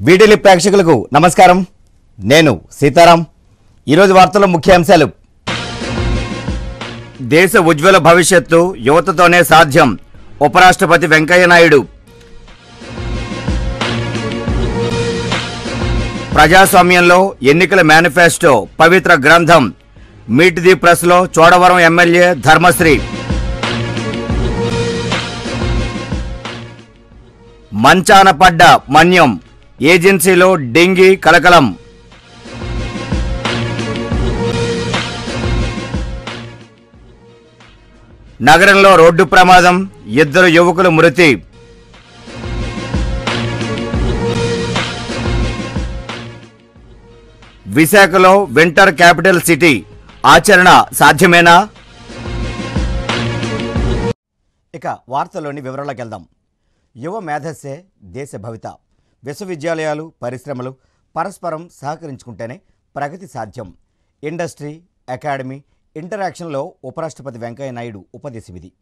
వీడియోలి ప్రేక్షకులకు నమస్కారం నేను సీతారాం ఈరోజు వార్తల ముఖ్యాంశాలు దేశ ఉజ్వల భవిష్యత్తు యువతతోనే సాధ్యం ఉపరాష్ట్రపతి వెంకయ్య నాయుడు ప్రజాస్వామ్యంలో ఎన్నికల మేనిఫెస్టో పవిత్ర గ్రంథం మీట్ ది ప్రెస్లో చోడవరం ఎమ్మెల్యే ధర్మశ్రీ మంచాన పడ్డ మన్యం ఏజెన్సీలో డెంగీ కలకలం నగరంలో రోడ్డు ప్రమాదం ఇద్దరు యువకులు మృతి విశాఖలో వింటర్ క్యాపిటల్ సిటీ ఆచరణ సాధ్యమేనా ఇక వార్తల్లోని వివరాలకు వెళ్దాం యువ మేధస్సే దేశ భవిత విశ్వవిద్యాలయాలు పరిశ్రమలు పరస్పరం సహకరించుకుంటేనే ప్రగతి సాధ్యం ఇండస్ట్రీ అకాడమీ ఇంటరాక్షన్లో ఉపరాష్ట్రపతి వెంకయ్య నాయుడు ఉపదేశం ఇది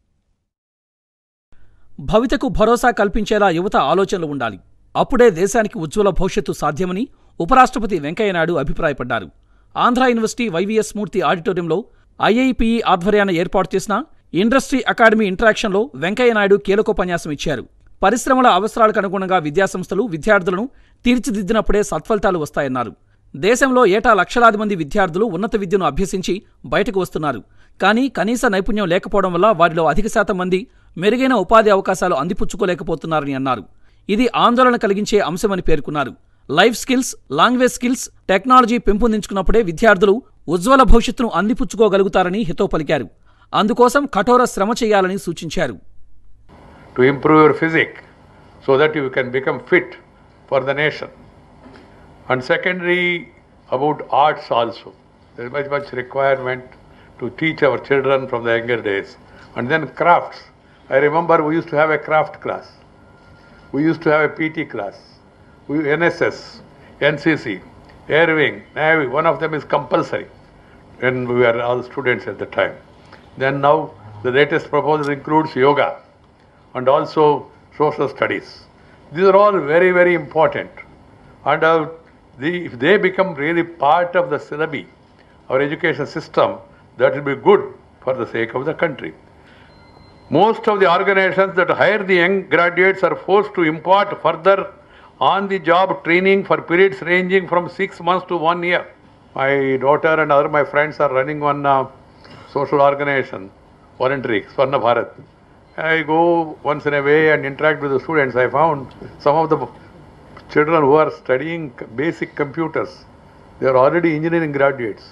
భవితకు భరోసా కల్పించేలా యువత ఆలోచనలు ఉండాలి అప్పుడే దేశానికి ఉజ్వల భవిష్యత్తు సాధ్యమని ఉపరాష్ట్రపతి వెంకయ్యనాయుడు అభిప్రాయపడ్డారు ఆంధ్ర యూనివర్సిటీ వైవీఎస్ మూర్తి ఆడిటోరియంలో ఐఐపిఈ ఆధ్వర్యాన ఏర్పాటు చేసిన ఇండస్ట్రీ అకాడమీ ఇంటరాక్షన్లో వెంకయ్యనాయుడు కీలకోపన్యాసం ఇచ్చారు పరిశ్రమల అవసరాలకు అనుగుణంగా విద్యాసంస్థలు విద్యార్థులను తీర్చిదిద్దినప్పుడే సత్ఫలితాలు వస్తాయన్నారు దేశంలో ఏటా లక్షలాది మంది విద్యార్థులు ఉన్నత విద్యను అభ్యసించి బయటకు వస్తున్నారు కానీ కనీస నైపుణ్యం లేకపోవడం వల్ల వారిలో అధిక శాతం మంది మెరుగైన ఉపాధి అవకాశాలు అందిపుచ్చుకోలేకపోతున్నారని అన్నారు ఇది ఆందోళన కలిగించే అంశమని పేర్కొన్నారు life skills language skills technology పెంపొందించుకున్నప్పుడే విద్యార్థులు ఉజ్వల భవిష్యత్తును అందిపుచ్చుకోగలుగుతారని హితో పలికారు అందుకోసం కఠోర శ్రమ చేయాలని సూచించారు to improve your physique so that you can become fit for the nation. And secondly, about arts also. There is much, much requirement to teach our children from the younger days. And then crafts. I remember we used to have a craft class. We used to have a PT class. We, NSS, NCC, Air Wing, Navy, one of them is compulsory when we were all students at the time. Then now the latest proposal includes yoga and also social studies. These are all very, very important. And uh, the, if they become really part of the syllabi, our education system, that will be good for the sake of the country. Most of the organizations that hire the young graduates are forced to impart further on the job training for periods ranging from six months to one year. My daughter and other my friends are running one uh, social organization, voluntary, Swarna Bharat. I go once in a way and interact with the students. I found some of the children who are studying basic computers, they are already engineering graduates.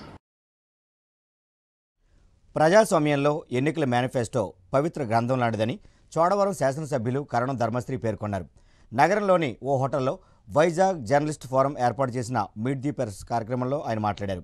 ప్రజాస్వామ్యంలో ఎన్నికల manifesto పవిత్ర గ్రంథం లాంటిదని చోడవరం శాసనసభ్యులు కరణం ధర్మశ్రీ పేర్కొన్నారు నగరంలోని ఓ హోటల్లో Vizag journalist forum ఏర్పాటు చేసిన మీట్ ది పెర్స్ కార్యక్రమంలో ఆయన మాట్లాడారు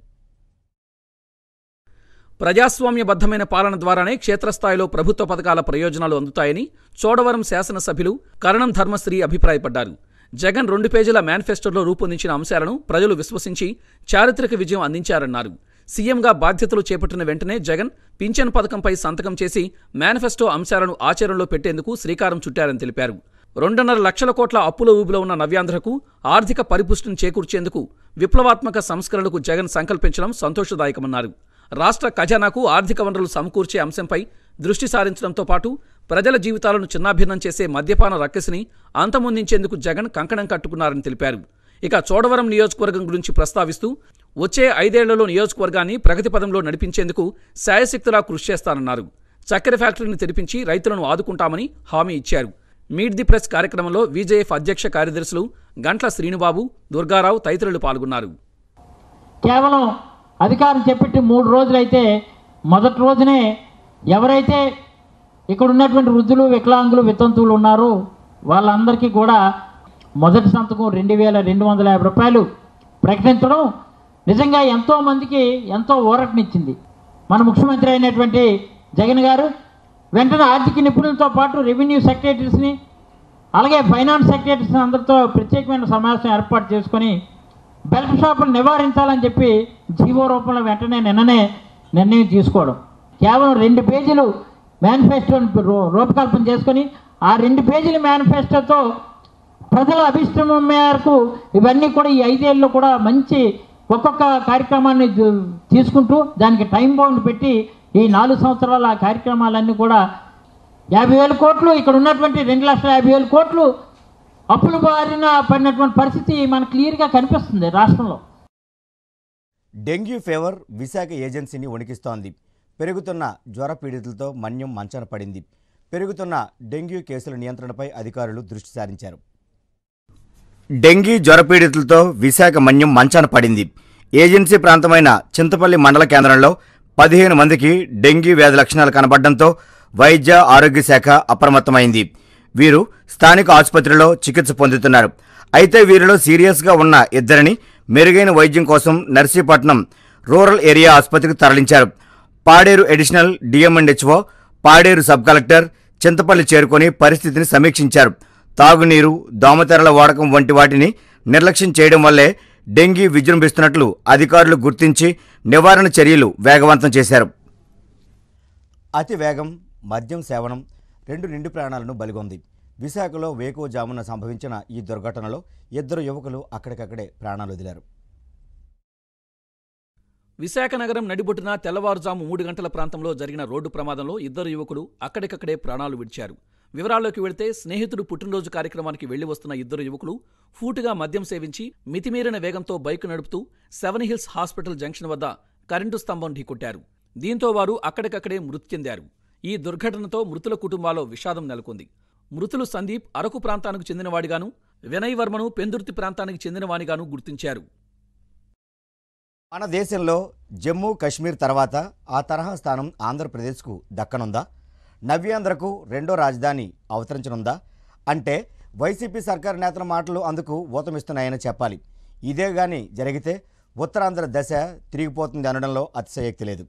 ప్రజాస్వామ్యబద్ధమైన పాలన ద్వారానే క్షేత్రస్థాయిలో ప్రభుత్వ పథకాల ప్రయోజనాలు అందుతాయని చోడవరం శాసనసభ్యులు కరణం ధర్మశ్రీ అభిప్రాయపడ్డారు జగన్ రెండు పేజీల మేనిఫెస్టోలో రూపొందించిన అంశాలను ప్రజలు విశ్వసించి చారిత్రక విజయం అందించారన్నారు సీఎంగా బాధ్యతలు చేపట్టిన వెంటనే జగన్ పింఛన్ పథకంపై సంతకం చేసి మేనిఫెస్టో అంశాలను ఆచరణలో పెట్టేందుకు శ్రీకారం చుట్టారని తెలిపారు రెండున్నర లక్షల కోట్ల అప్పుల ఊబిలో ఉన్న నవ్యాంధ్రకు ఆర్థిక పరిపుష్టిని చేకూర్చేందుకు విప్లవాత్మక సంస్కరణలకు జగన్ సంకల్పించడం సంతోషదాయకమన్నారు రాష్ట్ర ఖజానాకు ఆర్థిక వనరులు సమకూర్చే అంశంపై దృష్టి సారించడంతో పాటు ప్రజల జీవితాలను చిన్నాభిన్నం చేసే మద్యపాన రక్కసిని అంతమొందించేందుకు జగన్ కంకణం కట్టుకున్నారని తెలిపారు ఇక చోడవరం నియోజకవర్గం గురించి ప్రస్తావిస్తూ వచ్చే ఐదేళ్లలో నియోజకవర్గాన్ని ప్రగతి పదంలో నడిపించేందుకు శాయశక్తులా కృషి చేస్తానన్నారు చక్కెర ఫ్యాక్టరీని తెరిపించి రైతులను ఆదుకుంటామని హామీ ఇచ్చారు మీట్ ది ప్రెస్ కార్యక్రమంలో విజేఎఫ్ అధ్యక్ష కార్యదర్శులు గంట్ల శ్రీనుబాబు దుర్గారావు తదితరులు పాల్గొన్నారు కేవలం అధికారం చెప్పిట్టి మూడు రోజులైతే మొదటి రోజునే ఎవరైతే ఇక్కడ ఉన్నటువంటి వృద్ధులు వికలాంగులు వితంతువులు ఉన్నారో వాళ్ళందరికీ కూడా మొదటి సంతకం రెండు వేల రెండు వందల యాభై రూపాయలు ప్రకటించడం నిజంగా ఎంతో మందికి ఎంతో ఊరటనిచ్చింది మన ముఖ్యమంత్రి అయినటువంటి జగన్ గారు వెంటనే ఆర్థిక నిపుణులతో పాటు రెవెన్యూ సెక్రటరీస్ని అలాగే ఫైనాన్స్ సెక్రటరీస్ అందరితో ప్రత్యేకమైన సమావేశం ఏర్పాటు చేసుకొని బెల్ట్ షాపులు నివారించాలని చెప్పి జీవో రూపంలో వెంటనే నిన్ననే నిర్ణయం తీసుకోవడం కేవలం రెండు పేజీలు మేనిఫెస్టోని రూ- రూపకల్పన చేసుకొని ఆ రెండు పేజీల మేనిఫెస్టోతో ప్రజల అభిష్టం మేరకు ఇవన్నీ కూడా ఈ ఐదేళ్ళు కూడా మంచి ఒక్కొక్క కార్యక్రమాన్ని జు- తీసుకుంటూ దానికి టైం బౌండ్ పెట్టి ఈ నాలుగు సంవత్సరాల ఆ కార్యక్రమాలన్నీ కూడా యాభై వేల కోట్లు ఇక్కడ ఉన్నటువంటి రెండు లక్షల యాభై వేల కోట్లు అప్పుల బారిన పడినటువంటి పరిస్థితి మనకు క్లియర్గా కనిపిస్తుంది రాష్ట్రంలో డెంగ్యూ ఫీవర్ విశాఖ ఏజెన్సీని వణికిస్తోంది పెరుగుతున్న జ్వర పీడితులతో మన్యం మంచాన పడింది పెరుగుతున్న డెంగ్యూ కేసుల నియంత్రణపై అధికారులు దృష్టి సారించారు డెంగీ జ్వర పీడితులతో విశాఖ మన్యం మంచాన పడింది ఏజెన్సీ ప్రాంతమైన చింతపల్లి మండల కేంద్రంలో పదిహేను మందికి డెంగీ వ్యాధి లక్షణాలు కనబడడంతో వైద్య ఆరోగ్య శాఖ అప్రమత్తమైంది వీరు స్థానిక ఆసుపత్రిలో చికిత్స పొందుతున్నారు అయితే వీరిలో సీరియస్గా ఉన్న ఇద్దరిని మెరుగైన వైద్యం కోసం నర్సీపట్నం రూరల్ ఏరియా ఆసుపత్రికి తరలించారు Paderu additional DM and HO Paderu sub collector Chintapalli చేరుకొని పరిస్థితిని సమీక్షించారు తాగునీరు దోమతెరల వాడకం వంటి వాటిని నిర్లక్ష్యం చేయడం వల్లే డెంగీ విజృంభిస్తున్నట్లు అధికారులు గుర్తించి నివారణ చర్యలు వేగవంతం చేశారు అతి వేగం మద్యం సేవనం రెండు నిండు ప్రాణాలను బలిగొంది విశాఖలో వేకువజామున సంభవించిన ఈ దుర్ఘటనలో ఇద్దరు యువకులు అక్కడికక్కడే ప్రాణాలు వదిలారు విశాఖ నగరం నడిబొట్టున తెల్లవారుజాము మూడు గంటల ప్రాంతంలో జరిగిన రోడ్డు ప్రమాదంలో ఇద్దరు యువకులు అక్కడికక్కడే ప్రాణాలు విడిచారు వివరాల్లోకి వెళితే స్నేహితుడు పుట్టినరోజు కార్యక్రమానికి వెళ్లి వస్తున్న ఇద్దరు యువకులు ఫూటుగా మద్యం సేవించి మితిమీరిన వేగంతో బైక్ నడుపుతూ సెవెన్ హిల్స్ హాస్పిటల్ జంక్షన్ వద్ద కరెంటు స్తంభం ఢీకొట్టారు దీంతో వారు అక్కడికక్కడే మృతి చెందారు ఈ దుర్ఘటనతో మృతుల కుటుంబాల్లో విషాదం నెలకొంది మృతులు సందీప్ అరకు ప్రాంతానికి చెందినవాడిగాను వినయ్ వర్మను పెందుర్తి ప్రాంతానికి చెందినవానిగాను గుర్తించారు మన దేశంలో జమ్మూ కశ్మీర్ తర్వాత ఆ తరహా స్థానం ఆంధ్రప్రదేశ్కు దక్కనుందా నవ్యాంధ్రకు రెండో రాజధాని అవతరించనుందా అంటే వైసీపీ సర్కారు నేతల మాటలు అందుకు ఊతమిస్తున్నాయని చెప్పాలి ఇదే గాని జరిగితే ఉత్తరాంధ్ర దశ తిరిగిపోతుంది అనడంలో అతిశయోక్తి లేదు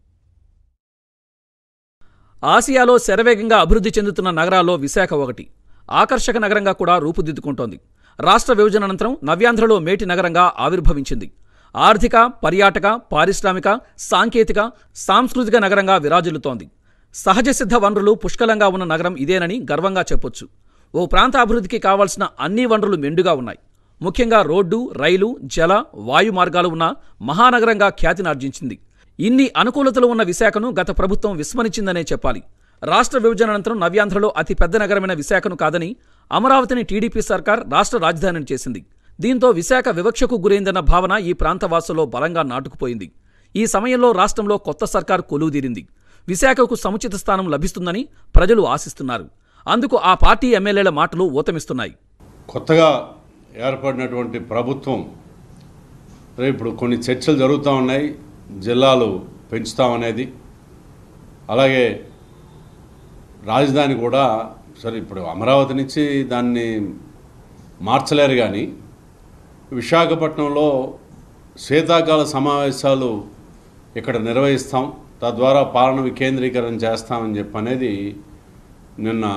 ఆసియాలో శరవేగంగా అభివృద్ధి చెందుతున్న నగరాల్లో విశాఖ ఒకటి ఆకర్షక నగరంగా కూడా రూపుదిద్దుకుంటోంది రాష్ట్ర విభజన అనంతరం నవ్యాంధ్రలో మేటి నగరంగా ఆవిర్భవించింది ఆర్థిక పర్యాటక పారిశ్రామిక సాంకేతిక సాంస్కృతిక నగరంగా విరాజిల్లుతోంది సహజ సిద్ధ వనరులు పుష్కలంగా ఉన్న నగరం ఇదేనని గర్వంగా చెప్పొచ్చు ఓ ప్రాంత అభివృద్ధికి కావాల్సిన అన్ని వనరులు మెండుగా ఉన్నాయి ముఖ్యంగా రోడ్డు రైలు జల వాయు మార్గాలు ఉన్న మహానగరంగా ఖ్యాతినార్జించింది ఇన్ని అనుకూలతలు ఉన్న విశాఖను గత ప్రభుత్వం విస్మరించిందనే చెప్పాలి రాష్ట్ర విభజన అనంతరం నవ్యాంధ్రలో అతి పెద్ద నగరమైన విశాఖను కాదని అమరావతిని టీడీపీ సర్కార్ రాష్ట్ర రాజధానిని చేసింది దీంతో విశాఖ వివక్షకు గురైందన్న భావన ఈ ప్రాంతవాసుల్లో బలంగా నాటుకుపోయింది ఈ సమయంలో రాష్ట్రంలో కొత్త సర్కార్ కొలువుదీరింది విశాఖకు సముచిత స్థానం లభిస్తుందని ప్రజలు ఆశిస్తున్నారు అందుకు ఆ పార్టీ ఎమ్మెల్యేల మాటలు ఊతమిస్తున్నాయి కొత్తగా ఏర్పడినటువంటి ప్రభుత్వం రేపు ఇప్పుడు కొన్ని చర్చలు జరుగుతూ ఉన్నాయి జిల్లాలు పెంచుతామనేది అలాగే రాజధాని కూడా సరే ఇప్పుడు అమరావతి నుంచి దాన్ని మార్చలేరు కానీ విశాఖపట్నంలో శీతాకాల సమావేశాలు ఇక్కడ నిర్వహిస్తాం తద్వారా పాలన వికేంద్రీకరణ చేస్తామని చెప్పి అనేది నిన్న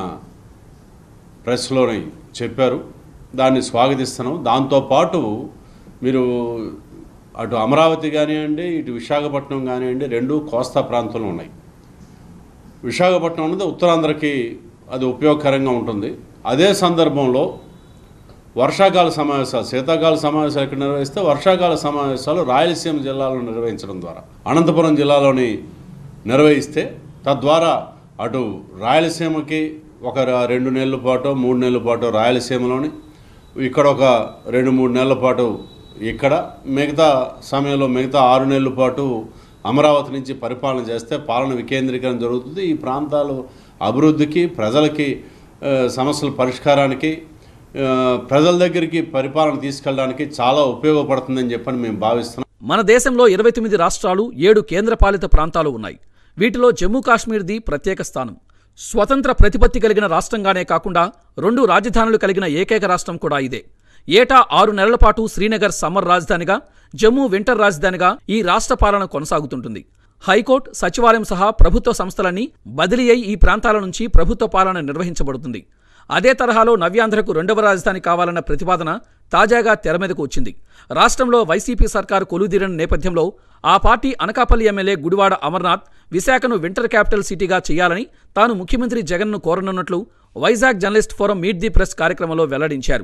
ప్రెస్లోని చెప్పారు దాన్ని స్వాగతిస్తున్నాం దాంతోపాటు మీరు అటు అమరావతి కానివ్వండి ఇటు విశాఖపట్నం కానివ్వండి రెండు కోస్తా ప్రాంతంలో ఉన్నాయి విశాఖపట్నం అనేది ఉత్తరాంధ్రకి అది ఉపయోగకరంగా ఉంటుంది అదే సందర్భంలో వర్షాకాల సమావేశాలు శీతాకాల సమావేశాలు ఇక్కడ నిర్వహిస్తే వర్షాకాల సమావేశాలు రాయలసీమ జిల్లాలో నిర్వహించడం ద్వారా అనంతపురం జిల్లాలోని నిర్వహిస్తే తద్వారా అటు రాయలసీమకి ఒక ర- రెండు నెలల పాటు మూడు నెలల పాటు రాయలసీమలోని ఇక్కడ ఒక రెండు మూడు నెలల పాటు ఇక్కడ మిగతా సమయంలో మిగతా ఆరు నెలల పాటు అమరావతి నుంచి పరిపాలన చేస్తే పాలన వికేంద్రీకరణ జరుగుతుంది ఈ ప్రాంతాలు అభివృద్ధికి ప్రజలకి ఆ, సమస్యల పరిష్కారానికి ఆ, ప్రజల దగ్గరికి పరిపాలన తీసుకెళ్ళడానికి చాలా ఉపయోగపడుతుందని చెప్పని మేము భావిస్తున్నాం మన దేశంలో ఇరవై తొమ్మిది రాష్ట్రాలు ఏడు కేంద్రపాలిత ప్రాంతాలు ఉన్నాయి వీటిలో జమ్మూ కాశ్మీర్ది ప్రత్యేక స్థానం స్వతంత్ర ప్రతిపత్తి కలిగిన రాష్ట్రంగానే కాకుండా రెండు రాజధానులు కలిగిన ఏకైక రాష్ట్రం కూడా ఇదే ఏటా ఆరు నెలల పాటు శ్రీనగర్ సమ్మర్ రాజధానిగా జమ్మూ వింటర్ రాజధానిగా ఈ రాష్ట్ర పాలన కొనసాగుతుంటుంది హైకోర్టు సచివాలయం సహా ప్రభుత్వ సంస్థలన్నీ బదిలీ అయి ఈ ప్రాంతాల నుంచి ప్రభుత్వ పాలన నిర్వహించబడుతుంది అదే తరహాలో నవ్యాంధ్రకు రెండవ రాజధాని కావాలన్న ప్రతిపాదన తాజాగా తెర మీదకు వచ్చింది రాష్ట్రంలో వైసీపీ సర్కారు కొలువుదీరిన నేపథ్యంలో ఆ పార్టీ అనకాపల్లి ఎమ్మెల్యే గుడివాడ అమర్నాథ్ విశాఖను వింటర్ క్యాపిటల్ సిటీగా చేయాలని తాను ముఖ్యమంత్రి జగన్ను కోరనున్నట్లు Vizag journalist forum meet the press కార్యక్రమంలో వెల్లడించారు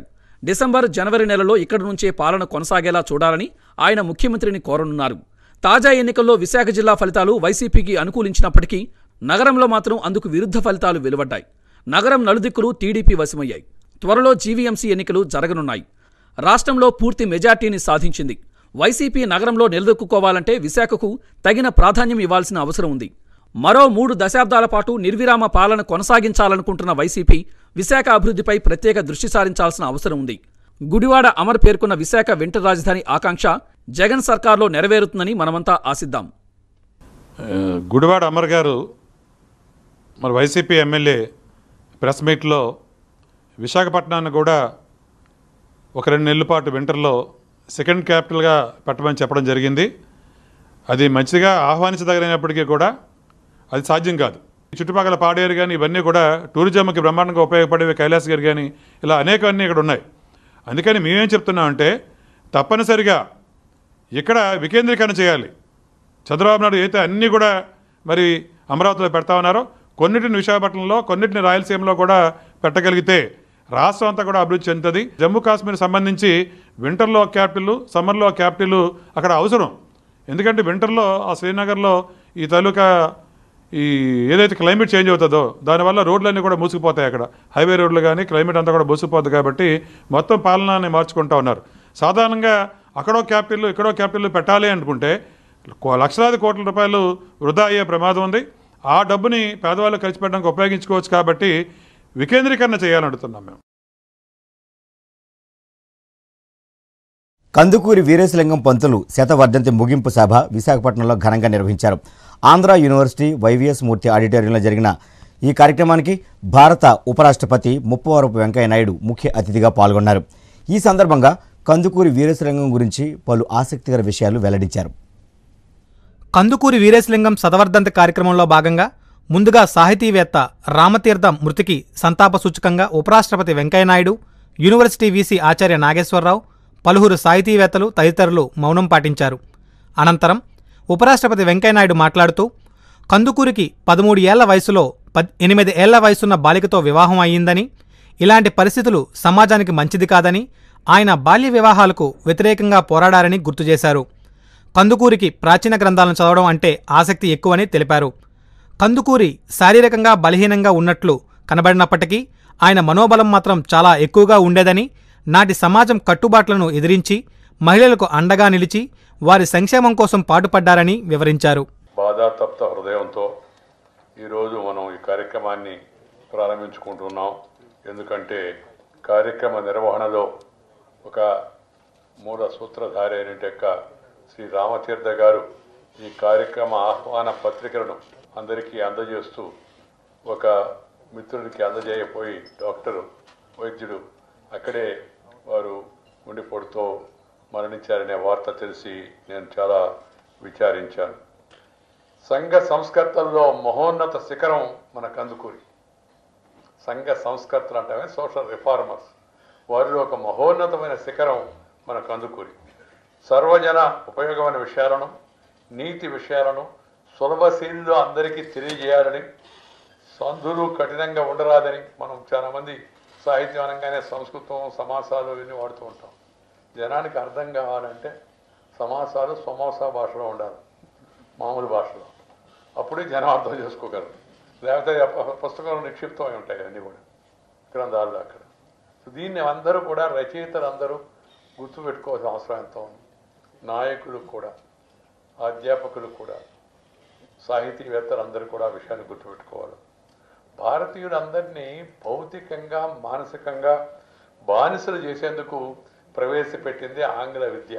డిసెంబర్ జనవరి నెలలో ఇక్కడి నుంచే పాలన కొనసాగేలా చూడాలని ఆయన ముఖ్యమంత్రిని కోరనున్నారు తాజా ఎన్నికల్లో విశాఖ జిల్లా ఫలితాలు వైసీపీకి అనుకూలించినప్పటికీ నగరంలో మాత్రం అందుకు విరుద్ధ ఫలితాలు వెలువడ్డాయి నగరం నలుదిక్కులు టీడీపీ వశమయ్యాయి త్వరలో జీవీఎంసీ ఎన్నికలు జరగనున్నాయి రాష్ట్రంలో పూర్తి మెజార్టీని సాధించింది వైసీపీ నగరంలో నిలదొక్కుకోవాలంటే విశాఖకు తగిన ప్రాధాన్యం ఇవ్వాల్సిన అవసరం ఉంది మరో మూడు దశాబ్దాల పాటు నిర్విరామ పాలన కొనసాగించాలనుకుంటున్న వైసీపీ విశాఖ అభివృద్ధిపై ప్రత్యేక దృష్టి సారించాల్సిన అవసరం ఉంది గుడివాడ అమర్ పేర్కొన్న విశాఖ వెంట రాజధాని ఆకాంక్ష జగన్ సర్కార్లో నెరవేరుతుందని మనమంతా ఆశిద్దాం ఆ, గుడివాడ అమర్ గారు మరి వైసీపీ ఎమ్మెల్యే ప్రెస్ మీట్లో విశాఖపట్నాన్ని కూడా ఒక రెండు నెలల పాటు వింటర్లో సెకండ్ క్యాపిటల్గా పెట్టమని చెప్పడం జరిగింది అది మంచిగా ఆహ్వానించదగినప్పటికీ కూడా అది సాధ్యం కాదు ఈ చుట్టుపక్కల పాడేరు కానీ ఇవన్నీ కూడా టూరిజంకి బ్రహ్మాండంగా ఉపయోగపడేవి కైలాస్ గారు కానీ ఇలా అనేకవన్నీ ఇక్కడ ఉన్నాయి అందుకని మేమేం చెప్తున్నామంటే తప్పనిసరిగా ఇక్కడ వికేంద్రీకరణ చేయాలి చంద్రబాబు నాయుడు అయితే అన్నీ కూడా మరి అమరావతిలో పెడతా ఉన్నారో కొన్నిటిని విశాఖపట్నంలో కొన్నిటిని రాయలసీమలో కూడా పెట్టగలిగితే రాష్ట్రం అంతా కూడా అభివృద్ధి చెందుతుంది జమ్మూ కాశ్మీర్ సంబంధించి వింటర్లో ఒక క్యాపిటల్ సమ్మర్లో ఒక క్యాపిటల్ అక్కడ అవసరం ఎందుకంటే వింటర్లో ఆ శ్రీనగర్లో ఈ తాలూకా ఈ ఏదైతే క్లైమేట్ చేంజ్ అవుతుందో దానివల్ల రోడ్లన్నీ కూడా మూసుకుపోతాయి అక్కడ హైవే రోడ్లు కానీ క్లైమేట్ అంతా కూడా మూసుకుపోద్ది కాబట్టి మొత్తం పాలనాన్ని మార్చుకుంటా ఉన్నారు సాధారణంగా అక్కడో క్యాపిటల్ ఇక్కడో క్యాపిటల్ పెట్టాలి అనుకుంటే కో- లక్షలాది కోట్ల రూపాయలు వృధా అయ్యే ప్రమాదం ఉంది ఆ డబ్బుని పేదవాళ్ళు ఖర్చు పెట్టడానికి ఉపయోగించుకోవచ్చు కాబట్టి వికేంద్రీకరణ చేయాలని అడుగుతున్నాం మేము కందుకూరి వీరేశలింగం పంతులు శతవర్ధంతి ముగింపు సభ విశాఖపట్నంలో ఘనంగా నిర్వహించారు ఆంధ్ర యూనివర్సిటీ వైవిఎస్ మూర్తి ఆడిటోరియంలో జరిగిన ఈ కార్యక్రమానికి భారత ఉపరాష్ట్రపతి ముప్పవరపు వెంకయ్య నాయుడు ముఖ్య అతిథిగా పాల్గొన్నారు ఈ సందర్భంగా కందుకూరి వీరేశలింగం గురించి పలు ఆసక్తికర విషయాలు వెల్లడించారు కందుకూరి వీరేశలింగం సతవర్ధంతి కార్యక్రమంలో భాగంగా ముందుగా సాహితీవేత్త రామతీర్థం మృతికి సంతాప సూచకంగా ఉపరాష్ట్రపతి వెంకయ్యనాయుడు యూనివర్సిటీ వీసీ ఆచార్య నాగేశ్వరరావు పలువురు సాహితీవేత్తలు తదితరులు మౌనం పాటించారు అనంతరం ఉపరాష్ట్రపతి వెంకయ్యనాయుడు మాట్లాడుతూ కందుకూరికి పదమూడు ఏళ్ల వయసులో పద్ ఎనిమిది ఏళ్ల వయసున్న బాలికతో వివాహం అయ్యిందని ఇలాంటి పరిస్థితులు సమాజానికి మంచిది కాదని ఆయన బాల్య వివాహాలకు వ్యతిరేకంగా పోరాడారని గుర్తు చేశారు కందుకూరికి ప్రాచీన గ్రంథాలను చదవడం అంటే ఆసక్తి ఎక్కువని తెలిపారు కందుకూరి శారీరకంగా బలహీనంగా ఉన్నట్లు కనబడినప్పటికీ ఆయన మనోబలం మాత్రం చాలా ఎక్కువగా ఉండేదని నాటి సమాజం కట్టుబాట్లను ఎదిరించి మహిళలకు అండగా నిలిచి వారి సంక్షేమం కోసం పాటుపడ్డారని వివరించారు బాధాతప్త హృదయంతో ఈరోజు మనం ఈ కార్యక్రమాన్ని ప్రారంభించుకుంటున్నాం ఎందుకంటే కార్యక్రమ నిర్వహణలో ఒక మూల సూత్రధారి అయినట్టు శ్రీ రామతీర్థ గారు ఈ కార్యక్రమ ఆహ్వాన పత్రికలను అందరికీ అందజేస్తూ ఒక మిత్రుడికి అందజేయపోయి డాక్టరు వైద్యుడు అక్కడే వారు ఉండిపోటుతో మరణించారనే వార్త తెలిసి నేను చాలా విచారించాను సంఘ సంస్కర్తల్లో మహోన్నత శిఖరం మన కందుకూరి సంఘ సంస్కర్తలు అంటామే సోషల్ రిఫార్మర్స్ వారిలో ఒక మహోన్నతమైన శిఖరం మన కందుకూరి సర్వజన ఉపయోగమైన విషయాలను నీతి విషయాలను సులభ శైలిలో అందరికీ తెలియజేయాలని సంధులు కఠినంగా ఉండరాదని మనం చాలా మంది సాహిత్యం అనగానే సంస్కృతం సమాసాలు ఇవన్నీ వాడుతూ ఉంటాం జనానికి అర్థం కావాలంటే సమాసాలు సమోసా భాషలో ఉండాలి మామూలు భాషలో అప్పుడే జనం అర్థం చేసుకోగలరు లేకపోతే ఆ ప- పుస్తకంలో నిక్షిప్తమై ఉంటాయి అన్నీ కూడా గ్రంథాలు అక్కడ సో దీన్ని అందరూ కూడా రచయితలు అందరూ గుర్తుపెట్టుకోవాల్సిన అవసరం ఎంతో ఉంది నాయకులు కూడా అధ్యాపకులు కూడా సాహితీవేత్తలు అందరూ కూడా ఆ విషయాన్ని గుర్తుపెట్టుకోవాలి భారతీయులందరినీ భౌతికంగా మానసికంగా బానిసలు చేసేందుకు ప్రవేశపెట్టింది ఆంగ్ల విద్య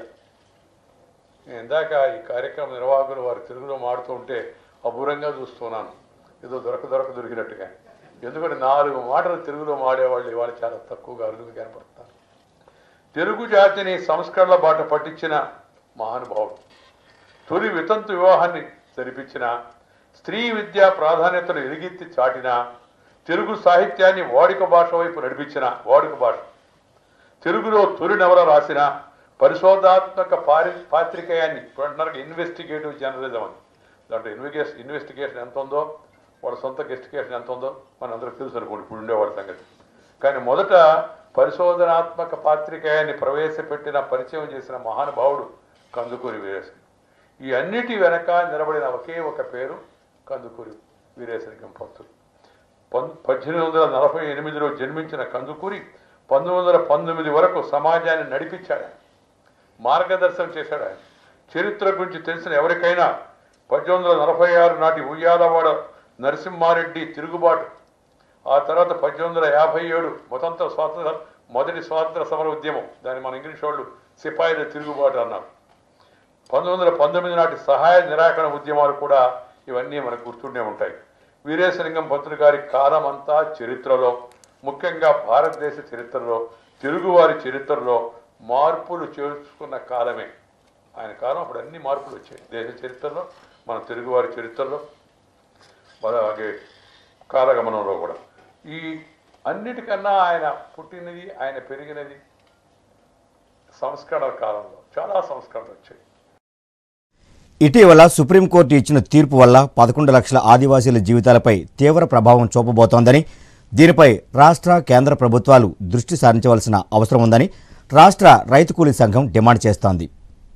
నేను ఇందాక ఈ కార్యక్రమ నిర్వాహకులు వారు తెలుగులో మాడుతూ ఉంటే అపూర్వంగా చూస్తున్నాను ఏదో దొరక దొరక దొరికినట్టుగా ఎందుకంటే నాలుగు మాటలు తెలుగులో మాడేవాళ్ళు ఇవాళ చాలా తక్కువగా అరుదుగా కనపడతారు తెలుగు జాతిని సంస్కరణల బాట పట్టించిన మహానుభావుడు తొలి వితంతు వివాహాన్ని జరిపించిన స్త్రీ విద్యా ప్రాధాన్యతను ఎలుగెత్తి చాటిన తెలుగు సాహిత్యాన్ని వాడుక భాష వైపు నడిపించిన వాడుక భాష తెలుగులో తొలి నవల రాసిన పరిశోధాత్మక పారి పాత్రికేయాన్ని ఇప్పుడు అంటున్నారు ఇన్వెస్టిగేటివ్ జర్నలిజం అని దాంట్లో ఇన్వెస్టిగేషన్ ఇన్వెస్టిగేషన్ ఎంత ఉందో వాడు సొంత ఇన్వెస్టిగేషన్ ఎంత ఉందో మనందరికి తెలుసు అనుకోండి ఇప్పుడు ఉండేవాడి సంగతి కానీ మొదట పరిశోధనాత్మక పాత్రికేయాన్ని ప్రవేశపెట్టిన పరిచయం చేసిన మహానుభావుడు కందుకూరి వీరేశలింగం ఈ అన్నిటి వెనక నిలబడిన ఒకే ఒక పేరు కందుకూరి వీరేశలింగం పంతులు పం పద్దెనిమిది వందల నలభై ఎనిమిదిలో జన్మించిన కందుకూరి పంతొమ్మిది వందల పంతొమ్మిది వరకు సమాజాన్ని నడిపించాడు ఆయన. మార్గదర్శనం చేశాడు ఆయన చరిత్ర గురించి తెలిసిన ఎవరికైనా పద్దెనిమిది వందల నలభై ఆరు నాటి ఉయ్యాలవాడ నరసింహారెడ్డి తిరుగుబాటు ఆ తర్వాత పద్దెనిమిది వందల యాభై ఏడు స్వతంత్ర స్వాతంత్ర మొదటి స్వాతంత్ర సమర ఉద్యమం దాన్ని మన ఇంగ్లీష్ వాళ్ళు సిపాయిల తిరుగుబాటు అన్నారు పంతొమ్మిది వందల పంతొమ్మిది నాటి సహాయ నిరాకరణ ఉద్యమాలు కూడా ఇవన్నీ మనకు గుర్తుండే ఉంటాయి వీరేశలింగం పంతులు గారి కాలం అంతా చరిత్రలో ముఖ్యంగా భారతదేశ చరిత్రలో తెలుగువారి చరిత్రలో మార్పులు చేసుకున్న కాలమే ఆయన కాలం అప్పుడు అన్ని మార్పులు వచ్చాయి దేశ చరిత్రలో మన తెలుగువారి చరిత్రలో అలాగే కాలగమనంలో కూడా ఈ అన్నిటికన్నా ఆయన పుట్టినది ఆయన పెరిగినది సంస్కరణ కాలంలో చాలా సంస్కరణలు వచ్చాయి ఇటీవల సుప్రీంకోర్టు ఇచ్చిన తీర్పు వల్ల పదకొండు లక్షల ఆదివాసీల జీవితాలపై తీవ్ర ప్రభావం చూపబోతోందని దీనిపై రాష్ట్ర కేంద్ర ప్రభుత్వాలు దృష్టి సారించవలసిన అవసరం ఉందని రాష్ట్ర రైతు కూలీ సంఘం డిమాండ్ చేస్తోంది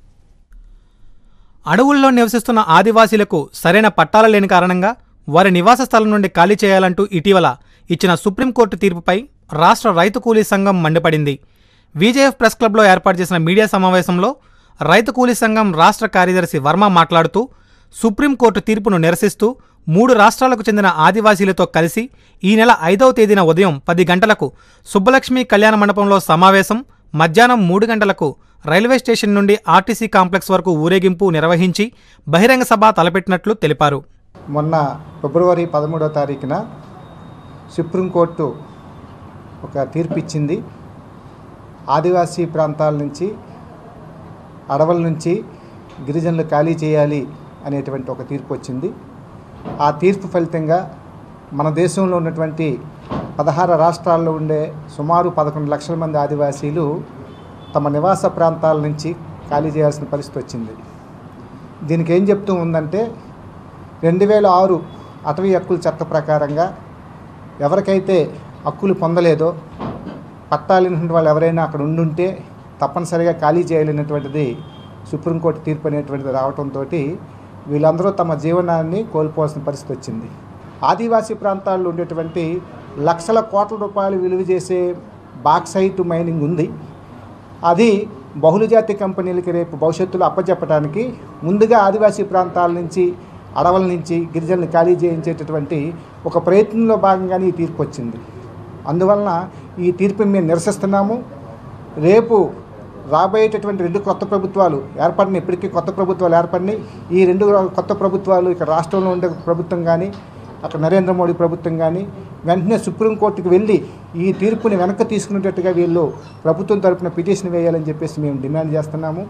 అడవుల్లో నివసిస్తున్న ఆదివాసీలకు సరైన పట్టాలు లేని కారణంగా వారి నివాస స్థలం నుండి ఖాళీ చేయాలంటూ ఇటీవల ఇచ్చిన సుప్రీంకోర్టు తీర్పుపై రాష్ట్ర రైతు కూలీ సంఘం మండిపడింది విజేఎఫ్ ప్రెస్ క్లబ్లో ఏర్పాటు చేసిన మీడియా సమావేశంలో రైతు కూలీ సంఘం రాష్ట్ర కార్యదర్శి వర్మ మాట్లాడుతూ సుప్రీంకోర్టు తీర్పును నిరసిస్తూ మూడు రాష్ట్రాలకు చెందిన ఆదివాసీలతో కలిసి ఈ నెల ఐదవ తేదీన ఉదయం పది గంటలకు సుబ్బలక్ష్మి కళ్యాణ మండపంలో సమావేశం మధ్యాహ్నం మూడు గంటలకు రైల్వే స్టేషన్ నుండి ఆర్టీసీ కాంప్లెక్స్ వరకు ఊరేగింపు నిర్వహించి బహిరంగ సభ తలపెట్టినట్లు తెలిపారు మొన్న ఫిబ్రవరి పదమూడో తారీఖున సుప్రీంకోర్టు ఒక తీర్పు ఇచ్చింది ఆదివాసీ ప్రాంతాల నుంచి అడవుల నుంచి గిరిజనులు ఖాళీ చేయాలి అనేటువంటి ఒక తీర్పు వచ్చింది ఆ తీర్పు ఫలితంగా మన దేశంలో ఉన్నటువంటి పదహారు రాష్ట్రాల్లో ఉండే సుమారు పదకొండు లక్షల మంది ఆదివాసీలు తమ నివాస ప్రాంతాల నుంచి ఖాళీ చేయాల్సిన పరిస్థితి వచ్చింది దీనికి ఏం చెప్తూ ఉందంటే రెండు వేల ఆరు అటవీ హక్కుల చట్ట ప్రకారంగా ఎవరికైతే హక్కులు పొందలేదో పట్టాలినటువంటి వాళ్ళు ఎవరైనా అక్కడ ఉండుంటే తప్పనిసరిగా ఖాళీ చేయాలనేటువంటిది సుప్రీంకోర్టు తీర్పు అనేటువంటిది రావడంతో వీళ్ళందరూ తమ జీవనాన్ని కోల్పోవాల్సిన పరిస్థితి వచ్చింది ఆదివాసీ ప్రాంతాల్లో ఉండేటువంటి లక్షల కోట్ల రూపాయలు విలువ చేసే బాక్సైట్ మైనింగ్ ఉంది అది బహుళజాతి కంపెనీలకి రేపు భవిష్యత్తులో అప్పచెప్పడానికి ముందుగా ఆదివాసీ ప్రాంతాల నుంచి అడవుల నుంచి గిరిజనులు ఖాళీ చేయించేటటువంటి ఒక ప్రయత్నంలో భాగంగానే ఈ తీర్పు వచ్చింది అందువలన ఈ తీర్పుని మేము నిరసిస్తున్నాము రేపు రాబోయేటటువంటి రెండు కొత్త ప్రభుత్వాలు ఏర్పడినాయి ఇప్పటికీ కొత్త ప్రభుత్వాలు ఏర్పడినాయి ఈ రెండు కొత్త ప్రభుత్వాలు ఇక్కడ రాష్ట్రంలో ఉండే ప్రభుత్వం కానీ అక్కడ నరేంద్ర మోడీ ప్రభుత్వం కానీ వెంటనే సుప్రీంకోర్టుకు వెళ్ళి ఈ తీర్పుని వెనక్కి తీసుకునేటట్టుగా వీళ్ళు ప్రభుత్వం తరపున పిటిషన్ వేయాలని చెప్పేసి మేము డిమాండ్ చేస్తున్నాము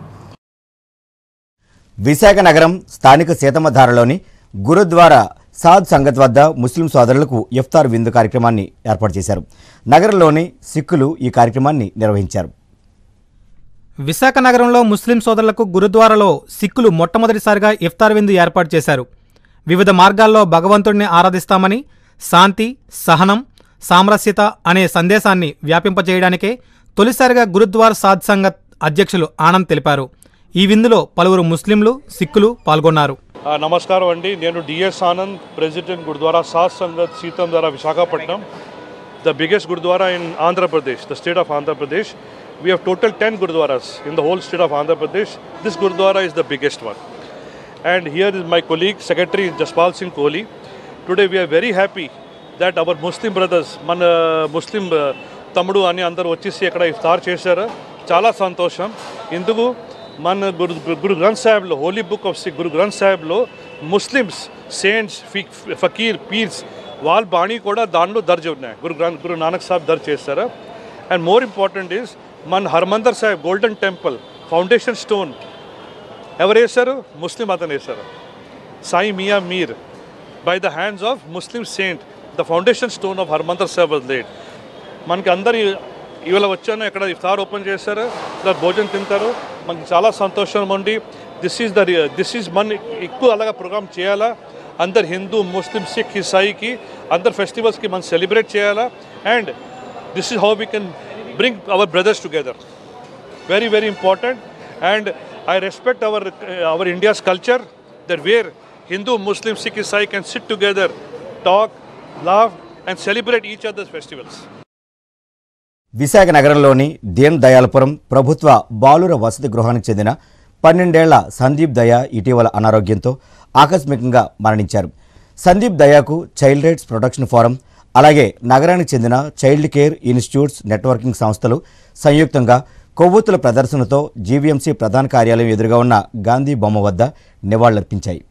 విశాఖ నగరం స్థానిక సీతమ్మధారలోని గురుద్వారా సాద్ సంగత్ వద్ద ముస్లిం సోదరులకు ఇఫ్తార్ విందు కార్యక్రమాన్ని ఏర్పాటు చేశారు నగరంలోని సిక్కులు ఈ కార్యక్రమాన్ని నిర్వహించారు విశాఖ నగరంలో ముస్లిం సోదరులకు గురుద్వారాలో సిక్కులు మొట్టమొదటిసారిగా ఇఫ్తార్ విందు ఏర్పాటు చేశారు వివిధ మార్గాల్లో భగవంతుడిని ఆరాధిస్తామని శాంతి సహనం సామరస్యత అనే సందేశాన్ని వ్యాపింపజేయడానికే తొలిసారిగా గురుద్వార్ సాద్ సంగత్ అధ్యక్షులు ఆనంద్ తెలిపారు ఈ విందులో పలువురు ముస్లింలు సిక్కులు పాల్గొన్నారు ఆ, నమస్కారం అండి నేను డిఎస్ ఆనంద్ ప్రెసిడెంట్ గురుద్వారా సాత్ సంగత్ సీతం ద్వారా Visakhapatnam the biggest gurdwara in Andhra Pradesh the state of Andhra Pradesh we have total ten gurdwaras in the whole state of Andhra Pradesh this gurdwara is the biggest one and here is my colleague secretary jaspal singh kohli today we are very happy that our muslim brothers మన ముస్లిం తమ్ముడు అని అందరూ వచ్చేసి ఇక్కడ ఇఫ్తార్ చేశారు చాలా సంతోషం ఎందుకు మన గురు గురు గ్రంథ్ సాహిబ్లో holy book of Sikh Guru Granth సాహిబ్లో ముస్లిమ్స్ సెయింట్స్ ఫకీర్ పీర్స్ వాళ్ళ బాణి కూడా దానిలో దర్జ్ ఉన్నాయి గురు గ్రంథ్ గురు నానక్ సాహిబ్ దర్జ్ చేశారు అండ్ మోర్ ఇంపార్టెంట్ ఈస్ మన Harmandar Sahib golden temple foundation stone ఎవరు వేశారు ముస్లిం అతను వేశారు Sain Mian Mir by the hands of Muslim saint the foundation stone of Harmandar Sahib was laid మనకి అందరు ఇవాళ వచ్చాను ఇక్కడ ఇఫ్తార్ ఓపెన్ చేశారు ఇలా భోజనం తింటారు మనకి చాలా సంతోషం ఉండి this is the this is మన ఎక్కువ అలాగా ప్రోగ్రామ్ చేయాలా అందరు హిందూ ముస్లిం సిక్ ఇసాయికి అందరు ఫెస్టివల్స్కి మనం సెలబ్రేట్ చేయాలా and this is how we can bring our brothers together. Very, very important. And I respect our, uh, our India's culture that where Hindu, Muslim, Sikh, Isai can sit together, talk, laugh, and celebrate each other's festivals. Visakha నగరంలోని దీన్ దయాలపురం ప్రభుత్వ బాలుర వసతి గృహానికి చెందిన పన్నెండేళ్ల సందీప్ దయా ఇటీవల అనారోగ్యంతో ఆకస్మికంగా మరణించారు సందీప్ దయాకు చైల్డ్ రైట్స్ ప్రొటెక్షన్ ఫోరం అలాగే నగరానికి చెందిన చైల్డ్ కేర్ ఇన్స్టిట్యూట్స్ నెట్వర్కింగ్ సంస్థలు సంయుక్తంగా కొవ్వొత్తుల ప్రదర్శనతో జీవీఎంసీ ప్రధాన కార్యాలయం ఎదురుగా ఉన్న గాంధీ బొమ్మ వద్ద నివాళులర్పించాయి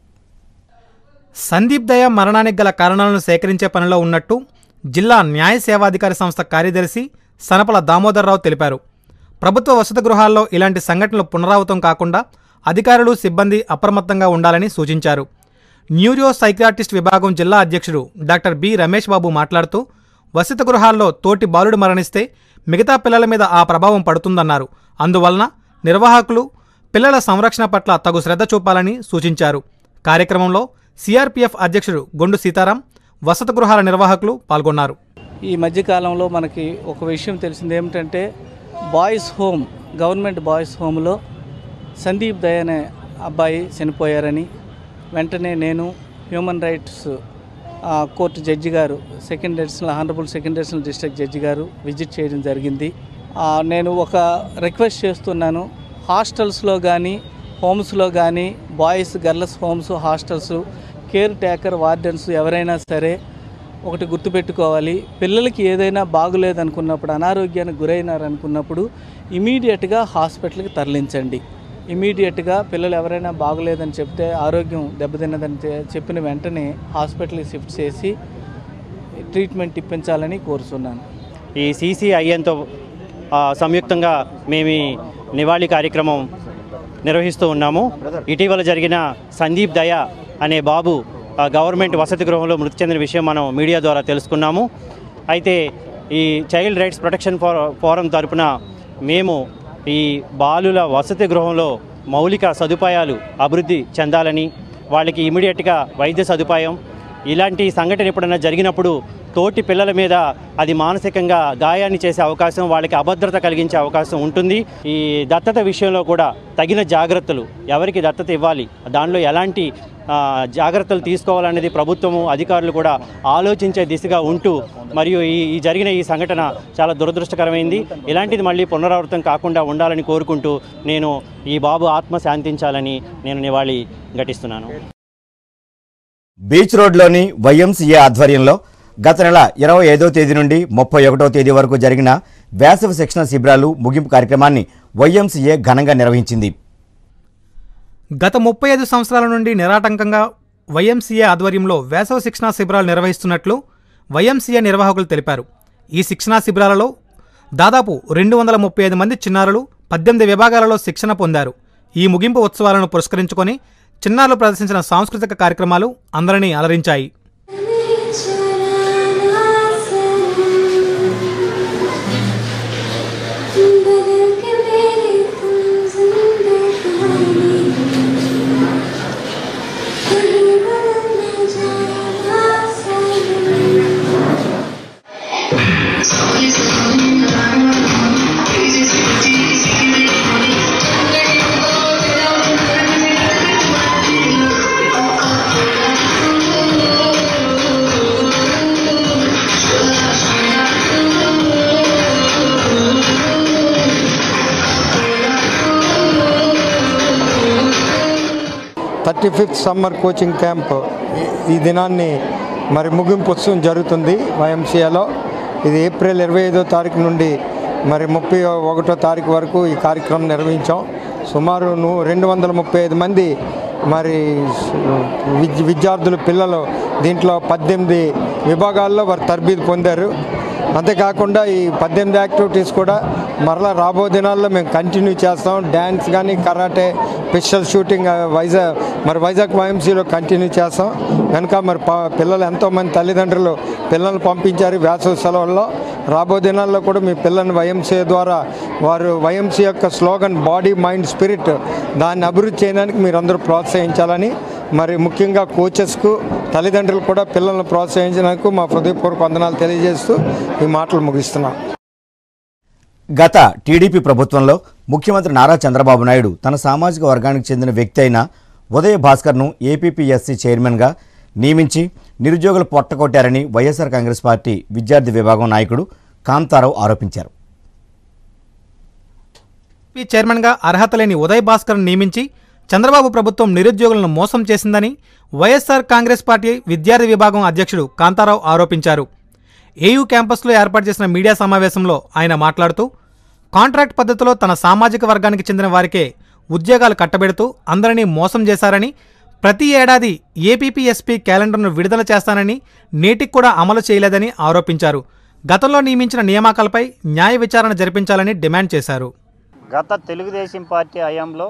సందీప్ దయ మరణానికి గల కారణాలను సేకరించే పనిలో ఉన్నట్టు జిల్లా న్యాయ సేవాధికారి సంస్థ కార్యదర్శి సనపల దామోదర్రావు తెలిపారు ప్రభుత్వ వసతి గృహాల్లో ఇలాంటి సంఘటనలు పునరావృతం కాకుండా అధికారులు సిబ్బంది అప్రమత్తంగా ఉండాలని సూచించారు న్యూరో సైకియాట్రిస్ట్ విభాగం జిల్లా అధ్యక్షుడు డాక్టర్ బి రమేష్ బాబు మాట్లాడుతూ వసతి గృహాల్లో తోటి బాలుడు మరణిస్తే మిగతా పిల్లల మీద ఆ ప్రభావం పడుతుందన్నారు అందువలన నిర్వాహకులు పిల్లల సంరక్షణ పట్ల తగు శ్రద్ధ చూపాలని సూచించారు కార్యక్రమంలో సిఆర్పీఎఫ్ అధ్యక్షుడు గొండు సీతారాం వసతి గృహాల నిర్వాహకులు పాల్గొన్నారు ఈ మధ్యకాలంలో మనకి ఒక విషయం తెలిసింది ఏమిటంటే బాయ్స్ హోమ్ గవర్నమెంట్ బాయ్స్ హోమ్లో సందీప్ దయ్ అనే అబ్బాయి చనిపోయారని వెంటనే నేను హ్యూమన్ రైట్స్ ఆ, కోర్టు జడ్జి గారు second additional honourable second additional district judge గారు విజిట్ చేయడం జరిగింది ఆ, నేను ఒక రిక్వెస్ట్ చేస్తున్నాను హాస్టల్స్లో కానీ హోమ్స్లో కానీ boys girls homes hostels caretaker wardens ఎవరైనా సరే ఒకటి గుర్తుపెట్టుకోవాలి పిల్లలకి ఏదైనా బాగులేదనుకున్నప్పుడు అనారోగ్యానికి గురైనారనుకున్నప్పుడు ఇమీడియట్గా హాస్పిటల్కి తరలించండి ఇమీడియట్గా పిల్లలు ఎవరైనా బాగలేదని చెప్తే ఆరోగ్యం దెబ్బతిన్నదని చె- చెప్పిన వెంటనే హాస్పిటల్కి షిఫ్ట్ చేసి ట్రీట్మెంట్ ఇప్పించాలని కోరుతున్నాను ఈ సిసిఐఎన్తో సంయుక్తంగా మేము ఈ నివాళి కార్యక్రమం నిర్వహిస్తూ ఉన్నాము ఇటీవల జరిగిన సందీప్ దయ అనే బాబు ఆ, గవర్నమెంట్ వసతి గృహంలో మృతి చెందిన విషయం మనం మీడియా ద్వారా తెలుసుకున్నాము అయితే ఈ చైల్డ్ రైట్స్ ప్రొటెక్షన్ ఫో ఫోరం తరపున మేము ఈ బాలుల వసతి గృహంలో మౌలిక సదుపాయాలు అభివృద్ధి చెందాలని వాళ్ళకి ఇమీడియట్గా వైద్య సదుపాయం ఇలాంటి సంఘటన ఎప్పుడైనా జరిగినప్పుడు తోటి పిల్లల మీద అది మానసికంగా గాయాన్ని చేసే అవకాశం వాళ్ళకి అభద్రత కలిగించే అవకాశం ఉంటుంది ఈ దత్తత విషయంలో కూడా తగిన జాగ్రత్తలు ఎవరికి దత్తత ఇవ్వాలి దానిలో ఎలాంటి ఆ, జాగ్రత్తలు తీసుకోవాలనేది ప్రభుత్వము అధికారులు కూడా ఆలోచించే దిశగా ఉంటూ మరియు ఈ ఈ జరిగిన ఈ సంఘటన చాలా దురదృష్టకరమైంది ఇలాంటిది మళ్ళీ పునరావృతం కాకుండా ఉండాలని కోరుకుంటూ నేను ఈ బాబు ఆత్మ శాంతించాలని నేను నివాళి ఘటిస్తున్నాను బీచ్ రోడ్లోని వైఎంసీఏ ఆధ్వర్యంలో గత నెల ఇరవై ఐదో తేదీ నుండి ముప్పై ఒకటో తేదీ వరకు జరిగిన వేసవి శిక్షణ శిబిరాలు ముగింపు కార్యక్రమాన్ని వైఎంసీఏ ఘనంగా నిర్వహించింది గత ముప్పై ఐదు సంవత్సరాల నుండి నిరాటంకంగా వైఎంసీఏ ఆధ్వర్యంలో వేసవ శిక్షణా శిబిరాలు నిర్వహిస్తున్నట్లు వైఎంసీఏ నిర్వాహకులు తెలిపారు ఈ శిక్షణా శిబిరాలలో దాదాపు రెండు వందల ముప్పై ఐదు మంది చిన్నారులు పద్దెనిమిది విభాగాలలో శిక్షణ పొందారు ఈ ముగింపు ఉత్సవాలను పురస్కరించుకొని చిన్నారులు ప్రదర్శించిన సాంస్కృతిక కార్యక్రమాలు అందరినీ అలరించాయి thirty fifth summer coaching camp ఈ- ఈ దినాన్ని మరి ముగింపు ఉత్సవం జరుగుతుంది వైఎంసీఏలో ఇది ఏప్రిల్ ఇరవై ఐదో తారీఖు నుండి మరి ముప్పై ఒకటో తారీఖు వరకు ఈ కార్యక్రమం నిర్వహించాం సుమారు ను రెండు వందల ముప్పై ఐదు మంది మరి విద్య విద్యార్థులు పిల్లలు దీంట్లో పద్దెనిమిది విభాగాల్లో వారు తరబీదు పొందారు అంతేకాకుండా ఈ పద్దెనిమిది యాక్టివిటీస్ కూడా మరలా రాబో దినాల్లో మేము కంటిన్యూ చేస్తాం డ్యాన్స్ కానీ కరాటే పిస్టల్ షూటింగ్ ఆ, వైజాగ్ మరి వైజాగ్ వైఎంసీలో కంటిన్యూ చేస్తాం కనుక మరి ప- పిల్లలు ఎంతోమంది తల్లిదండ్రులు పిల్లల్ని పంపించారు వేసవి సెలవుల్లో రాబో దినాల్లో కూడా మీ పిల్లల్ని వైఎంసీ ద్వారా వారు వైఎంసీ యొక్క స్లోగన్ బాడీ మైండ్ స్పిరిట్ దాన్ని అభివృద్ధి చేయడానికి మీరందరూ ప్రోత్సహించాలని మరి ముఖ్యంగా కోచెస్కు తల్లిదండ్రులు కూడా పిల్లల్ని ప్రోత్సహించినందుకు మా హృదయపూర్వక వందనాలు తెలియజేస్తూ ఈ మాటలు ముగిస్తున్నాం గత టీడీపీ ప్రభుత్వంలో ముఖ్యమంత్రి నారా చంద్రబాబు నాయుడు తన సామాజిక వర్గానికి చెందిన వ్యక్తి అయిన ఉదయ భాస్కర్ను ఏపీపీఎస్సీ చైర్మన్గా నియమించి నిరుద్యోగులు పొట్టకొట్టారని వైఎస్ఆర్ కాంగ్రెస్ పార్టీ విద్యార్థి విభాగం నాయకుడు కాంతారావు ఆరోపించారు పీ చైర్మన్గా అర్హత లేని ఉదయ్ భాస్కర్ను నియమించి చంద్రబాబు ప్రభుత్వం నిరుద్యోగులను మోసం చేసిందని వైఎస్ఆర్ కాంగ్రెస్ పార్టీ విద్యార్థి విభాగం అధ్యక్షుడు కాంతారావు ఆరోపించారు ఏయూ క్యాంపస్లో ఏర్పాటు చేసిన మీడియా సమావేశంలో ఆయన మాట్లాడుతూ కాంట్రాక్ట్ పద్ధతిలో తన సామాజిక వర్గానికి చెందిన వారికే ఉద్యోగాలు కట్టబెడుతూ అందరినీ మోసం చేశారని ప్రతి ఏడాది ఏపీపీఎస్పీ క్యాలెండర్ను విడుదల చేస్తానని నేటికి కూడా అమలు చేయలేదని ఆరోపించారు గతంలో నియమించిన నియామకాలపై న్యాయ విచారణ జరిపించాలని డిమాండ్ చేశారు గత తెలుగుదేశం పార్టీ హయాంలో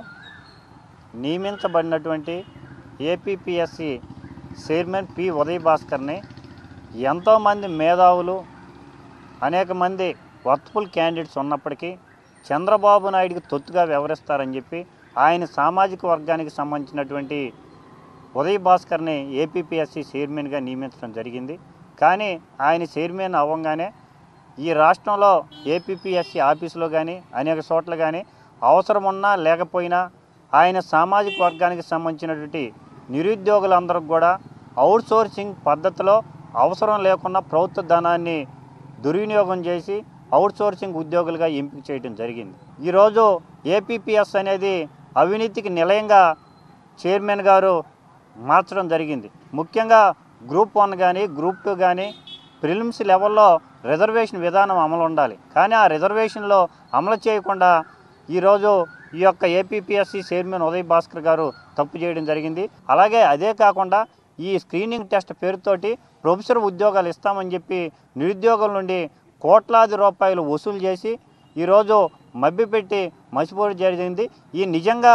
నియమించబడినటువంటి ఏపీపీఎస్సి చైర్మన్ పి ఉదయ్ భాస్కర్ని ఎంతోమంది మేధావులు అనేక మంది వర్త్ఫుల్ క్యాండిడేట్స్ ఉన్నప్పటికీ చంద్రబాబు నాయుడికి తొత్తుగా వ్యవహరిస్తారని చెప్పి ఆయన సామాజిక వర్గానికి సంబంధించినటువంటి ఉదయ్ భాస్కర్ని ఏపీపీఎస్సి చైర్మన్గా నియమించడం జరిగింది కానీ ఆయన చైర్మన్ అవ్వగానే ఈ రాష్ట్రంలో ఏపీపీఎస్సి ఆఫీసులో కానీ అనేక చోట్ల కానీ అవసరం ఉన్నా లేకపోయినా ఆయన సామాజిక వర్గానికి సంబంధించినటువంటి నిరుద్యోగులందరికి కూడా అవుట్సోర్సింగ్ పద్ధతిలో అవసరం లేకుండా ప్రభుత్వ ధనాన్ని దుర్వినియోగం చేసి అవుట్సోర్సింగ్ ఉద్యోగులుగా ఎంపిక చేయడం జరిగింది ఈరోజు ఏపీపీఎస్ అనేది అవినీతికి నిలయంగా చైర్మన్ గారు మార్చడం జరిగింది ముఖ్యంగా గ్రూప్ వన్ కానీ గ్రూప్ టూ కానీ ప్రిలిమ్స్ లెవెల్లో రిజర్వేషన్ విధానం అమలు ఉండాలి కానీ ఆ రిజర్వేషన్లో అమలు చేయకుండా ఈరోజు ఈ యొక్క ఏపీపీఎస్సీ చైర్మన్ ఉదయ్ భాస్కర్ గారు తప్పు చేయడం జరిగింది అలాగే అదే కాకుండా ఈ స్క్రీనింగ్ టెస్ట్ పేరుతోటి ప్రొఫెసర్ ఉద్యోగాలు ఇస్తామని చెప్పి నిరుద్యోగుల నుండి కోట్లాది రూపాయలు వసూలు చేసి ఈరోజు మభ్యపెట్టి మసిపోవడం జరిగింది ఈ నిజంగా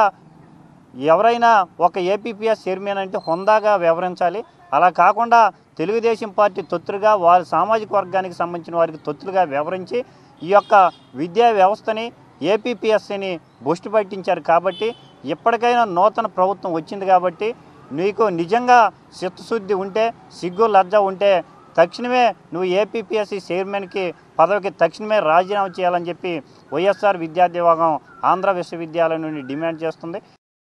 ఎవరైనా ఒక ఏపీపీఎస్ చైర్మన్ అంటే హుందాగా వ్యవహరించాలి అలా కాకుండా తెలుగుదేశం పార్టీ తొత్తులుగా వారి సామాజిక వర్గానికి సంబంధించిన వారికి తొత్తులుగా వ్యవహరించి ఈ యొక్క విద్యా వ్యవస్థని ఏపీపీఎస్సీని బొష్టు పట్టించారు కాబట్టి ఇప్పటికైనా నూతన ప్రభుత్వం వచ్చింది కాబట్టి నీకు నిజంగా చిత్తశుద్ధి ఉంటే సిగ్గు లజ్జ ఉంటే తక్షణమే నువ్వు ఏపీపీఎస్సీ చైర్మన్కి పదవికి తక్షణమే రాజీనామా చేయాలని చెప్పి వైఎస్ఆర్ విద్యార్థి విభాగం ఆంధ్ర విశ్వవిద్యాలయం నుండి డిమాండ్ చేస్తుంది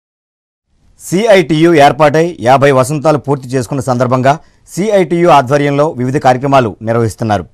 సిఐటియు ఏర్పాటై యాభై వసంతాలు పూర్తి చేసుకున్న సందర్భంగా సిఐటియు ఆధ్వర్యంలో వివిధ కార్యక్రమాలు నిర్వహిస్తున్నారు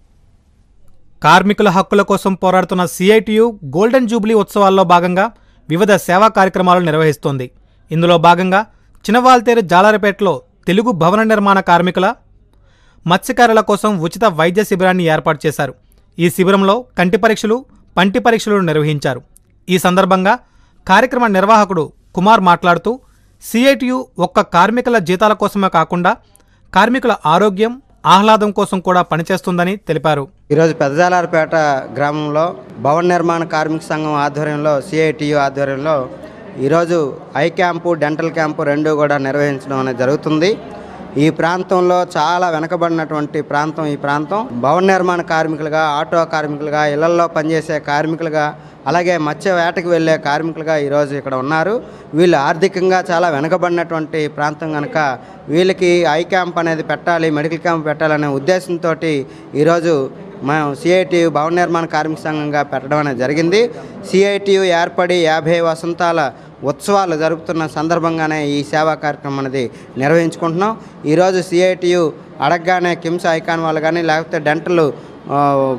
కార్మికుల హక్కుల కోసం పోరాడుతున్న సిఐటియు గోల్డెన్ జూబ్లీ ఉత్సవాల్లో భాగంగా వివిధ సేవా కార్యక్రమాలు నిర్వహిస్తోంది ఇందులో భాగంగా చినవాల్తేరు జాలారపేటలో తెలుగు భవన నిర్మాణ కార్మికుల మత్స్యకారుల కోసం ఉచిత వైద్య శిబిరాన్ని ఏర్పాటు చేశారు ఈ శిబిరంలో కంటి పరీక్షలు పంటి పరీక్షలు నిర్వహించారు ఈ సందర్భంగా కార్యక్రమ నిర్వాహకుడు కుమార్ మాట్లాడుతూ సిఐటియు ఒక్క కార్మికుల జీతాల కోసమే కాకుండా కార్మికుల ఆరోగ్యం ఆహ్లాదం కోసం కూడా పనిచేస్తుందని తెలిపారు ఈరోజు పెద్దజాలారపేట గ్రామంలో భవన నిర్మాణ కార్మిక సంఘం ఆధ్వర్యంలో సిఐటియు ఆధ్వర్యంలో ఈరోజు ఐ క్యాంపు డెంటల్ క్యాంపు రెండు కూడా నిర్వహించడం అనేది జరుగుతుంది ఈ ప్రాంతంలో చాలా వెనకబడినటువంటి ప్రాంతం ఈ ప్రాంతం భవన నిర్మాణ కార్మికులుగా ఆటో కార్మికులుగా ఇళ్లలో పనిచేసే కార్మికులుగా అలాగే మత్స్య వేటకు వెళ్ళే కార్మికులుగా ఈరోజు ఇక్కడ ఉన్నారు వీళ్ళు ఆర్థికంగా చాలా వెనకబడినటువంటి ప్రాంతం కనుక వీళ్ళకి ఐ క్యాంప్ అనేది పెట్టాలి మెడికల్ క్యాంప్ పెట్టాలనే ఉద్దేశంతో ఈరోజు మేము సిఐటియు భవన నిర్మాణ కార్మిక సంఘంగా పెట్టడం అనేది జరిగింది సిఐటియు ఏర్పడి యాభై వసంతాల ఉత్సవాలు జరుపుతున్న సందర్భంగానే ఈ సేవా కార్యక్రమం అనేది నిర్వహించుకుంటున్నాం ఈరోజు సిఐటియు అడగగానే కిమ్స్ ఐకాన్ వాళ్ళు కానీ లేకపోతే డెంటల్ ఆ,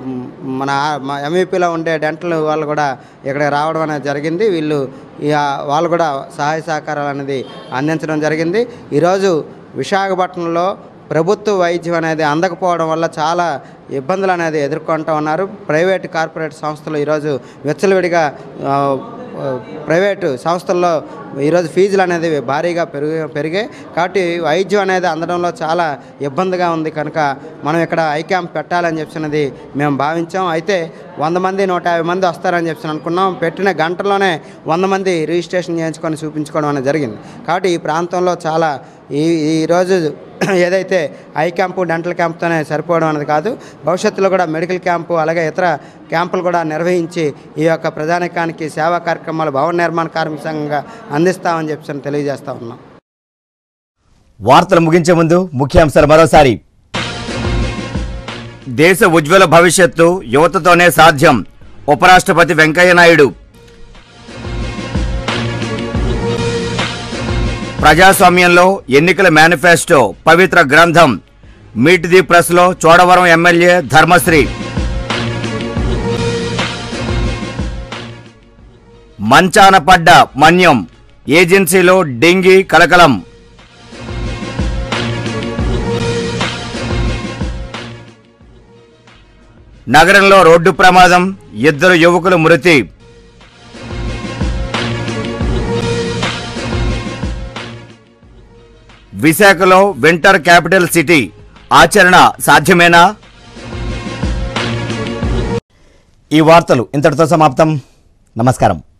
మన మా ఎంఈపీలో ఉండే డెంటల్ వాళ్ళు కూడా ఇక్కడ రావడం అనేది జరిగింది వీళ్ళు ఈ, ఆ, వాళ్ళు కూడా సహాయ సహకారాలు అనేది అందించడం జరిగింది ఈరోజు విశాఖపట్నంలో ప్రభుత్వ వైద్యం అనేది అందకపోవడం వల్ల చాలా ఇబ్బందులు అనేది ఎదుర్కొంటూ ఉన్నారు ప్రైవేట్ కార్పొరేట్ సంస్థలు ఈరోజు విచ్చలవిడిగా ఆ, ఆ, ప్రైవేటు సంస్థల్లో ఈరోజు ఫీజులు అనేది భారీగా పెరుగు పెరిగాయి కాబట్టి వైద్యం అనేది అందడంలో చాలా ఇబ్బందిగా ఉంది కనుక మనం ఇక్కడ ఐ క్యాంప్ పెట్టాలని చెప్పినది మేము భావించాం అయితే వంద మంది నూట యాభై మంది వస్తారని చెప్పి అనుకున్నాం పెట్టిన గంటలోనే వంద మంది రిజిస్ట్రేషన్ చేయించుకొని చూపించుకోవడం అనేది జరిగింది కాబట్టి ఈ ప్రాంతంలో చాలా ఈ ఈరోజు ఏదైతే ఐ క్యాంపు డెంటల్ క్యాంప్తోనే సరిపోవడం అనేది కాదు భవిష్యత్తులో కూడా మెడికల్ క్యాంపు అలాగే ఇతర క్యాంపులు కూడా నిర్వహించి ఈ యొక్క ప్రజానికానికి సేవా కార్యక్రమాలు భవన నిర్మాణ కార్మిక సంఘంగా అందిస్తామని చెప్పి తెలియజేస్తా ఉన్నాం వార్తలు ముగించే ముందు ముఖ్యాంశాలు మరోసారి దేశ ఉజ్వల భవిష్యత్తు యువతతోనే సాధ్యం ఉపరాష్ట్రపతి వెంకయ్యనాయుడు ప్రజాస్వామ్యంలో ఎన్నికల మేనిఫెస్టో పవిత్ర గ్రంథం మీట్ ది ప్రెస్లో చోడవరం ఎమ్మెల్యే ధర్మశ్రీ మంచాన పడ్డ మన్యం ఏజెన్సీలో డెంగీ కలకలం నగరంలో రోడ్డు ప్రమాదం ఇద్దరు యువకులు మృతి విశాఖలో వింటర్ క్యాపిటల్ సిటీ ఆచరణ సాధ్యమేనా ఈ వార్తలు ఇంతటితో సమాప్తం నమస్కారం